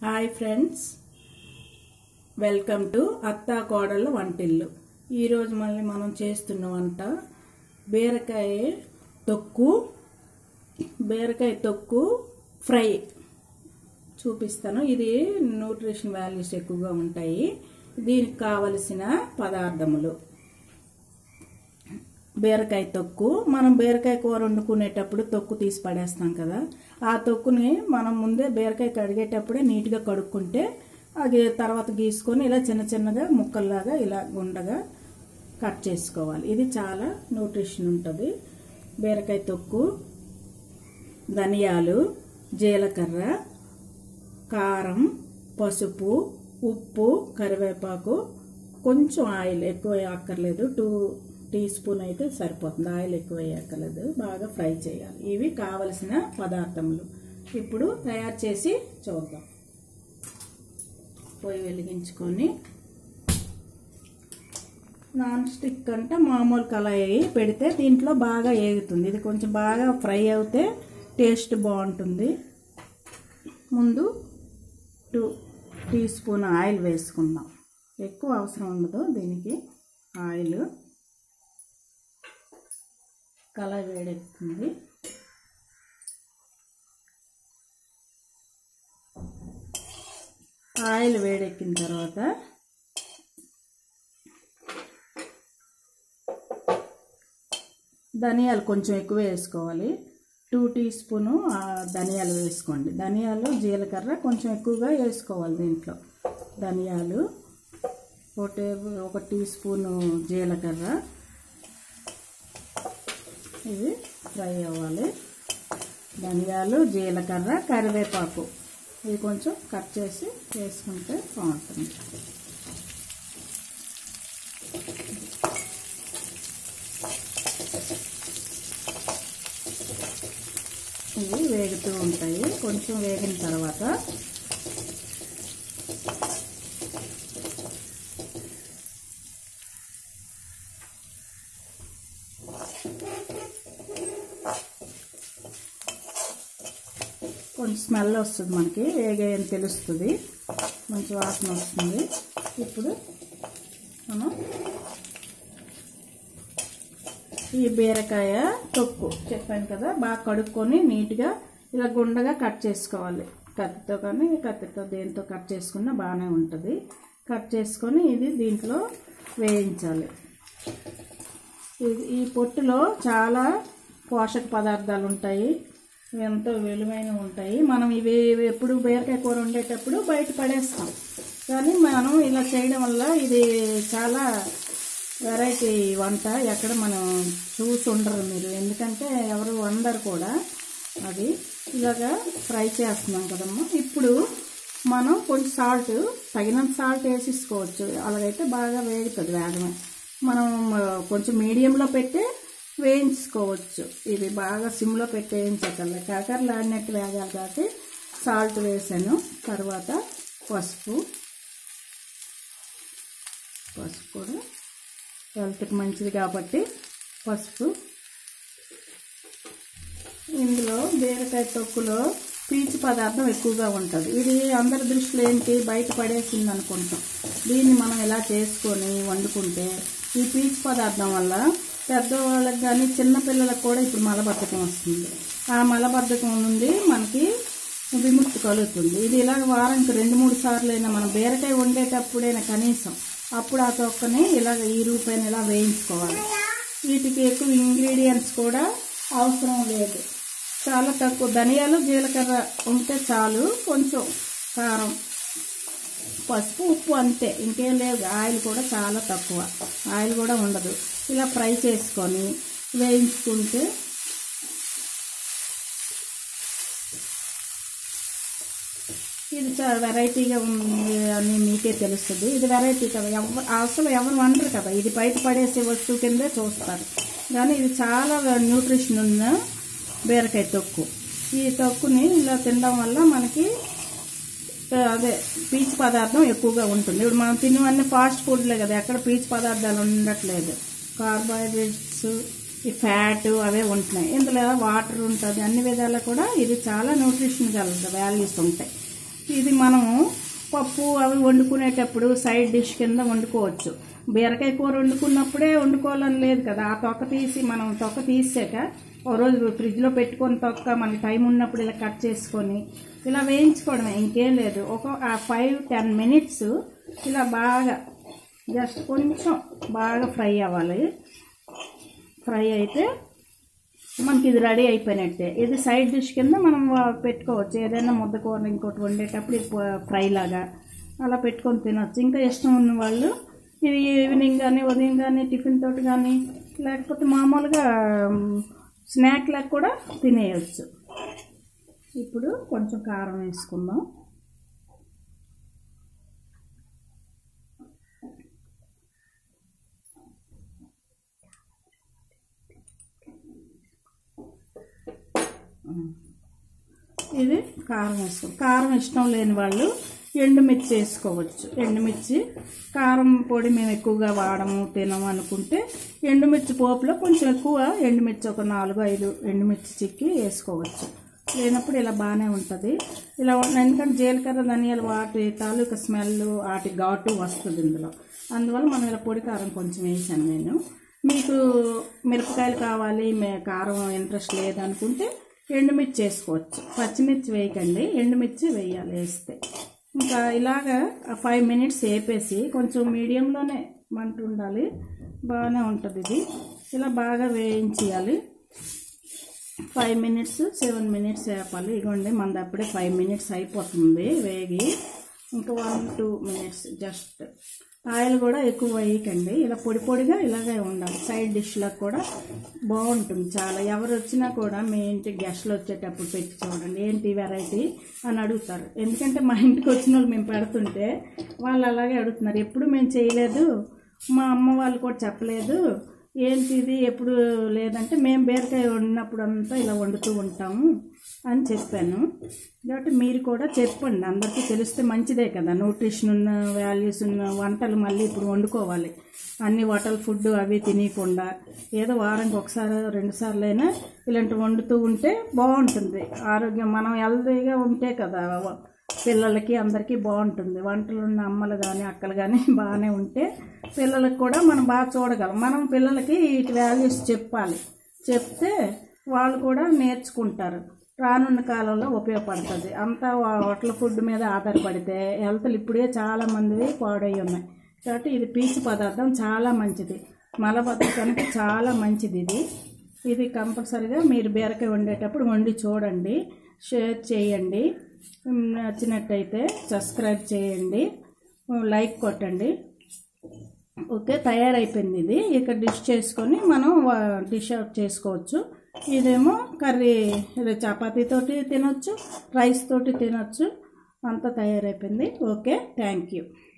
hi friends welcome to అత్తా కోడళ్ళ వంటిల్లు ఈరోజు మళ్ళీ మనం చేస్తున్న వంట బీరకాయ తొక్కు బీరకాయ తొక్కు ఫ్రై చూపిస్తాను ఇది న్యూట్రిషన్ వాల్యూస్ ఎక్కువగా ఉంటాయి దీనికి కావలసిన పదార్థములు బీరకాయ తొక్కు మనం బీరకాయ కూర వండుకునేటప్పుడు తొక్కు తీసి పడేస్తాం కదా ఆ తొక్కుని మనం ముందే బీరకాయ కడిగేటప్పుడే నీట్గా కడుక్కుంటే అది తర్వాత గీసుకొని ఇలా చిన్న చిన్నగా ముక్కల్లాగా ఇలా గుండగా కట్ చేసుకోవాలి ఇది చాలా న్యూట్రిషన్ ఉంటుంది బీరకాయ తొక్కు ధనియాలు జీలకర్ర కారం పసుపు ఉప్పు కరివేపాకు కొంచెం ఆయిల్ ఎక్కువ అక్కర్లేదు టూ టీ స్పూన్ అయితే సరిపోతుంది ఆయిల్ ఎక్కువ వేయక్కర్లేదు బాగా ఫ్రై చేయాలి ఇవి కావలసిన పదార్థములు ఇప్పుడు తయారు చేసి చూద్దాం పొయ్యి వెలిగించుకొని నాన్ స్టిక్ అంటే మామూలు కళాయి పెడితే దీంట్లో బాగా ఏగుతుంది ఇది కొంచెం బాగా ఫ్రై అవుతే టేస్ట్ బాగుంటుంది ముందు టూ టీ స్పూన్ ఆయిల్ వేసుకుందాం ఎక్కువ అవసరం ఉండదు దీనికి ఆయిల్ కళాయి వేడెక్కుతుంది ఆయిల్ వేడెక్కిన తర్వాత ధనియాలు కొంచెం ఎక్కువ వేసుకోవాలి టూ టీ స్పూను ధనియాలు వేసుకోండి ధనియాలు జీలకర్ర కొంచెం ఎక్కువగా వేసుకోవాలి దీంట్లో ధనియాలు ఒక టేబుల్ ఒక టీ స్పూను జీలకర్ర ఇవి ఫ్రై అవ్వాలి ధనియాలు జీలకర్ర కరివేపాకు ఇవి కొంచెం కట్ చేసి వేసుకుంటే బాగుంటుంది ఇవి వేగుతూ ఉంటాయి కొంచెం వేగిన తర్వాత కొంచెం స్మెల్ వస్తుంది మనకి వేగాయని తెలుస్తుంది మంచి వాసన వస్తుంది ఇప్పుడు మనం ఈ బీరకాయ తొక్కు చెప్పాను కదా బాగా కడుక్కొని నీట్గా ఇలా గుండగా కట్ చేసుకోవాలి కత్తితో కానీ కత్తితో దేంతో కట్ చేసుకున్నా బాగానే ఉంటుంది కట్ చేసుకొని ఇది దీంట్లో వేయించాలి ఇది ఈ పొట్టులో చాలా పోషక పదార్థాలు ఉంటాయి ఎంతో విలువైన ఉంటాయి మనం ఇవి ఎప్పుడు బీరకాయ కూర వండేటప్పుడు బయట పడేస్తాం కానీ మనం ఇలా చేయడం వల్ల ఇది చాలా వెరైటీ వంట ఎక్కడ మనం చూసి ఉండరు మీరు ఎందుకంటే ఎవరు వండరు కూడా అది ఇలాగా ఫ్రై చేస్తున్నాం కదమ్మా ఇప్పుడు మనం కొంచెం సాల్ట్ తగినంత సాల్ట్ వేసేసుకోవచ్చు అలాగైతే బాగా వేగుతుంది వేగమే మనం కొంచెం మీడియంలో పెట్టి వేయించుకోవచ్చు ఇది బాగా సిమ్లో పెట్టి వేయించగల కాకరలు ఆడినట్టు వేగాలి కాబట్టి సాల్ట్ వేసాను తర్వాత పసుపు పసుపు కూడా హెల్త్కి మంచిది కాబట్టి పసుపు ఇందులో బీరకాయ తొక్కులో పీచు పదార్థం ఎక్కువగా ఉంటుంది ఇది అందరి దృష్టిలో ఏంటి బయట పడేసింది అనుకుంటాం దీన్ని మనం ఇలా చేసుకొని వండుకుంటే ఈ పీచు పదార్థం వల్ల పెద్దవాళ్ళకి కానీ చిన్నపిల్లలకు కూడా ఇప్పుడు మలబద్ధకం వస్తుంది ఆ మలబద్ధకం నుండి మనకి విముక్తి కలుగుతుంది ఇది ఇలా వారానికి రెండు మూడు సార్లు అయినా మనం బీరకాయ వండేటప్పుడైనా కనీసం అప్పుడు ఆ తొక్కని ఇలా ఈ రూపాయలు ఇలా వేయించుకోవాలి వీటికి ఎక్కువ ఇంగ్రీడియంట్స్ కూడా అవసరం లేదు చాలా తక్కువ ధనియాలు జీలకర్ర ఉంటే చాలు కొంచెం కారం పసుపు ఉప్పు అంతే ఇంకేం లేదు ఆయిల్ కూడా చాలా తక్కువ ఆయిల్ కూడా ఉండదు ఇలా ఫ్రై చేసుకొని వేయించుకుంటే ఇది చాలా వెరైటీగా ఉంది అని మీకే తెలుస్తుంది ఇది వెరైటీ కదా ఎవరు అసలు ఎవరు వండరు కదా ఇది బయట పడేసే వస్తువు కిందే చూస్తారు కానీ ఇది చాలా న్యూట్రిషన్ ఉన్న బీరకాయ తొక్కు ఈ తొక్కుని ఇలా తినడం వల్ల మనకి అదే పీచు పదార్థం ఎక్కువగా ఉంటుంది ఇప్పుడు మనం తినవన్నీ ఫాస్ట్ ఫుడ్లే కదా ఎక్కడ పీచు పదార్థాలు ఉండట్లేదు కార్బోహైడ్రేట్స్ ఈ ఫ్యాట్ అవే ఉంటున్నాయి ఇందులో వాటర్ ఉంటుంది అన్ని విధాలా కూడా ఇది చాలా న్యూట్రిషన్ కలదు వాల్యూస్ ఉంటాయి ఇది మనము పప్పు అవి వండుకునేటప్పుడు సైడ్ డిష్ కింద వండుకోవచ్చు బీరకాయ కూర వండుకున్నప్పుడే వండుకోవాలని లేదు కదా ఆ తొక్క తీసి మనం తొక్క తీసాక ఒక రోజు ఫ్రిడ్జ్లో పెట్టుకొని తొక్క మనకి టైం ఉన్నప్పుడు ఇలా కట్ చేసుకొని ఇలా వేయించుకోవడమే ఇంకేం లేదు ఒక ఫైవ్ టెన్ మినిట్స్ ఇలా బాగా జస్ట్ కొంచెం బాగా ఫ్రై అవ్వాలి ఫ్రై అయితే మనకి ఇది రెడీ అయిపోయినట్టే ఇది సైడ్ డిష్ కింద మనం వా- పెట్టుకోవచ్చు ఏదైనా ముద్ద కూర ఇంకోటి వండేటప్పుడు ఇది ఫ్రై లాగా అలా పెట్టుకొని తినొచ్చు ఇంకా ఇష్టం ఉన్న వాళ్ళు ఇది ఈవినింగ్ కానీ ఉదయం కానీ టిఫిన్ తోటి కానీ లేకపోతే మామూలుగా స్నాక్ లాగా కూడా తినేయచ్చు ఇప్పుడు కొంచెం కారం వేసుకుందాం ఇది కారం వేసుకో కారం ఇష్టం లేని వాళ్ళు ఎండుమిర్చి వేసుకోవచ్చు ఎండుమిర్చి కారం పొడి మేము ఎక్కువగా వాడము తినము అనుకుంటే ఎండుమిర్చి పోపులో కొంచెం ఎక్కువ ఎండుమిర్చి ఒక నాలుగు ఐదు ఎండుమిర్చి చిక్కి వేసుకోవచ్చు లేనప్పుడు ఇలా బాగానే ఉంటుంది ఇలా ఉన్న- ఎందుకంటే జీలకర్ర ధనియాలు వాటి తాలూకా స్మెల్ వాటి ఘాటు వస్తుంది ఇందులో అందువల్ల మనం ఇలా పొడి కారం కొంచెం వేసాను నేను మీకు మిరపకాయలు కావాలి మే కారం ఇంట్రెస్ట్ లేదనుకుంటే ఎండుమిర్చి వేసుకోవచ్చు పచ్చిమిర్చి వేయకండి ఎండుమిర్చి వేయాలి వేస్తే ఇంకా ఇలాగా ఫైవ్ మినిట్స్ వేపేసి కొంచెం మీడియంలోనే మంట ఉండాలి బాగానే ఉంటుంది ఇది ఇలా బాగా వేయించేయాలి ఫైవ్ మినిట్స్ సెవెన్ మినిట్స్ వేపాలి ఇగోండి మనది అప్పుడే ఫైవ్ మినిట్స్ అయిపోతుంది వేగి ఇంకా one two minutes just oil కూడా ఎక్కువ వేయకండి ఇలా పొడి పొడిగా ఇలాగే ఉండాలి సైడ్ డిష్లకు కూడా బాగుంటుంది చాలా ఎవరు వచ్చినా కూడా మీ ఇంటికి గెస్ట్లు వచ్చేటప్పుడు పెట్టి చూడండి ఏంటి వెరైటీ అని అడుగుతారు ఎందుకంటే మా ఇంటికి వచ్చిన వాళ్ళు మేము పెడుతుంటే వాళ్ళు అలాగే అడుగుతున్నారు ఎప్పుడు మేము చేయలేదు మా అమ్మ వాళ్ళు కూడా చెప్పలేదు ఏంటి ఇది ఎప్పుడు లేదంటే మేము బీరకాయ వండినప్పుడు అంతా ఇలా వండుతూ ఉంటాము అని చెప్పాను కాబట్టి మీరు కూడా చెప్పండి అందరికీ తెలిస్తే మంచిదే కదా న్యూట్రిషన్ ఉన్న వాల్యూస్ ఉన్న వంటలు మళ్ళీ ఇప్పుడు వండుకోవాలి అన్ని హోటల్ ఫుడ్ అవి తినకుండా ఏదో వారానికి ఒకసారి రెండు సార్లు అయినా ఇలాంటి వండుతూ ఉంటే బాగుంటుంది ఆరోగ్యం మనం హెల్తీగా ఉంటే కదా పిల్లలకి అందరికీ బాగుంటుంది వంటలు ఉన్న అమ్మలు కానీ అక్కలు కానీ బాగానే ఉంటే పిల్లలకు కూడా మనం బాగా చూడగలం మనం పిల్లలకి వీటి వాల్యూస్ చెప్పాలి చెప్తే వాళ్ళు కూడా నేర్చుకుంటారు రానున్న కాలంలో ఉపయోగపడుతుంది అంతా హోటల్ ఫుడ్ మీద ఆధారపడితే హెల్త్లు ఇప్పుడే చాలా మందివి పాడై ఉన్నాయి కాబట్టి ఇది పీచు పదార్థం చాలా మంచిది మలబద్ధకానికి చాలా మంచిది ఇది ఇది కంపల్సరిగా మీరు బీరకాయ వండేటప్పుడు వండి చూడండి షేర్ చేయండి ఉమ్, నచ్చినట్టయితే సబ్స్క్రైబ్ చేయండి ఉమ్, లైక్ కొట్టండి ఓకే తయారైపోయింది ఇది ఇక డిష్ చేసుకొని మనం వా- డిష్ అవుట్ చేసుకోవచ్చు ఇదేమో కర్రీ ఇది చపాతీతోటి తినొచ్చు రైస్ తోటి తినొచ్చు అంతా తయారైపోయింది ఓకే థ్యాంక్ యూ